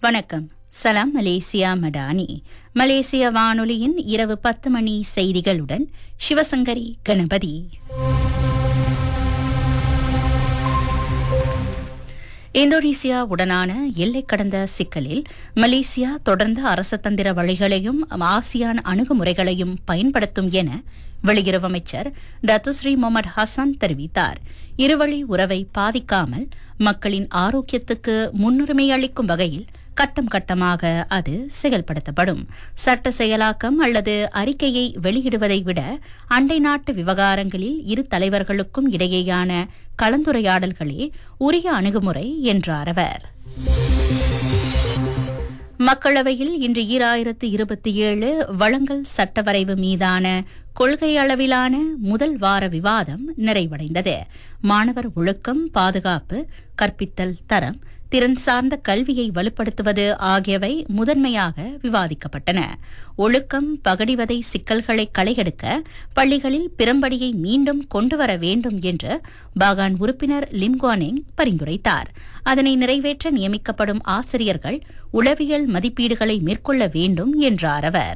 வணக்கம் சலாம் மலேசியா மடானி மலேசிய வானொலியின் இரவு பத்து மணி செய்திகளுடன் சிவசங்கரி கணபதி இந்தோனேசியா உடனான எல்லை கடந்த சிக்கலில் மலேசியா தொடர்ந்து அரசதந்திர வழிகளையும் ஆசியான் அணுகுமுறைகளையும் பயன்படுத்தும் என வெளியுறவு அமைச்சர் டத்துஸ்ரீ முகமது ஹசன் தெரிவித்தார் இருவழி உறவை பாதிக்காமல் மக்களின் ஆரோக்கியத்துக்கு முன்னுரிமை அளிக்கும் வகையில் கட்டம் கட்டமாக அது செயல்படுத்தப்படும் சட்ட செயலாக்கம் அல்லது அறிக்கையை வெளியிடுவதை விட அண்டை நாட்டு விவகாரங்களில் இரு தலைவர்களுக்கும் இடையேயான கலந்துரையாடல்களே உரிய அணுகுமுறை என்றார் அவர் மக்களவையில் இன்று ஈராயிரத்து இருபத்தி ஏழு வழங்கல் சட்ட வரைவு மீதான கொள்கை அளவிலான முதல் வார விவாதம் நிறைவடைந்தது மாணவர் ஒழுக்கம் பாதுகாப்பு கற்பித்தல் தரம் திறன் சார்ந்த கல்வியை வலுப்படுத்துவது ஆகியவை முதன்மையாக விவாதிக்கப்பட்டன ஒழுக்கம் பகடிவதை சிக்கல்களை களையெடுக்க பள்ளிகளில் பிறம்படியை மீண்டும் கொண்டுவர வேண்டும் என்று பாகான் உறுப்பினர் லிம்குவானிங் பரிந்துரைத்தார் அதனை நிறைவேற்ற நியமிக்கப்படும் ஆசிரியர்கள் உளவியல் மதிப்பீடுகளை மேற்கொள்ள வேண்டும் என்றார் அவர்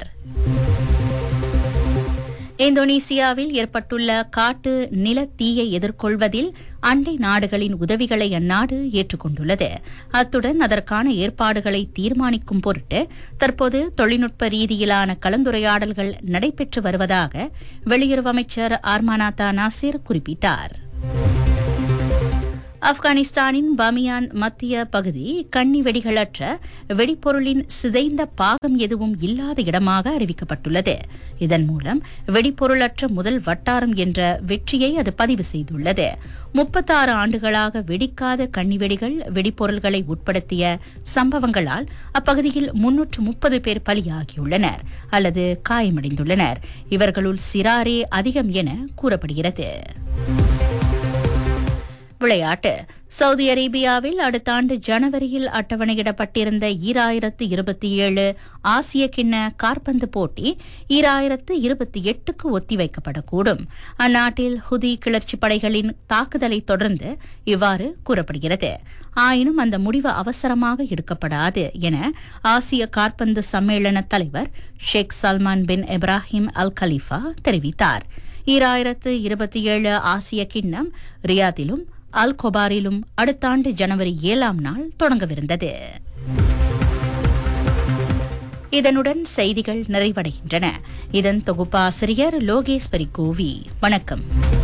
இந்தோனேசியாவில் ஏற்பட்டுள்ள காட்டு நில தீயை எதிர்கொள்வதில் அண்டை நாடுகளின் உதவிகளை அந்நாடு ஏற்றுக்கொண்டுள்ளது அத்துடன் அதற்கான ஏற்பாடுகளை தீர்மானிக்கும் பொருட்டு தற்போது தொழில்நுட்ப ரீதியிலான கலந்துரையாடல்கள் நடைபெற்று வருவதாக வெளியுறவு அமைச்சர் ஆர்மானாத்தா நாசிர் குறிப்பிட்டார் ஆப்கானிஸ்தானின் பாமியான் மத்திய பகுதி கன்னி வெடிகளற்ற வெடிப்பொருளின் சிதைந்த பாகம் எதுவும் இல்லாத இடமாக அறிவிக்கப்பட்டுள்ளது இதன் மூலம் வெடிப்பொருளற்ற முதல் வட்டாரம் என்ற வெற்றியை அது பதிவு செய்துள்ளது முப்பத்தாறு ஆண்டுகளாக வெடிக்காத கன்னிவெடிகள் வெடிப்பொருள்களை உட்படுத்திய சம்பவங்களால் அப்பகுதியில் முன்னூற்று முப்பது பேர் பலியாகியுள்ளனர் அல்லது காயமடைந்துள்ளனர் இவர்களுள் சிறாரே அதிகம் என கூறப்படுகிறது விளையாட்டு சவுதி அரேபியாவில் அடுத்த ஆண்டு ஜனவரியில் அட்டவணையிடப்பட்டிருந்த ஈராயிரத்து இருபத்தி ஏழு ஆசிய கிண்ண கார்பந்து போட்டி ஈராயிரத்து இருபத்தி எட்டுக்கு ஒத்திவைக்கப்படக்கூடும் அந்நாட்டில் ஹுதி கிளர்ச்சி படைகளின் தாக்குதலை தொடர்ந்து இவ்வாறு கூறப்படுகிறது ஆயினும் அந்த முடிவு அவசரமாக எடுக்கப்படாது என ஆசிய கார்பந்து சம்மேளன தலைவர் ஷேக் சல்மான் பின் இப்ராஹிம் அல் கலீஃபா தெரிவித்தார் ஈராயிரத்து இருபத்தி ஏழு ஆசிய கிண்ணம் ரியாதிலும் அல் கொபாரிலும் அடுத்த ஆண்டு ஜனவரி ஏழாம் நாள் தொடங்கவிருந்தது இதனுடன் செய்திகள் நிறைவடைகின்றன இதன் தொகுப்பாசிரியர் லோகேஸ்வரி கோவி வணக்கம்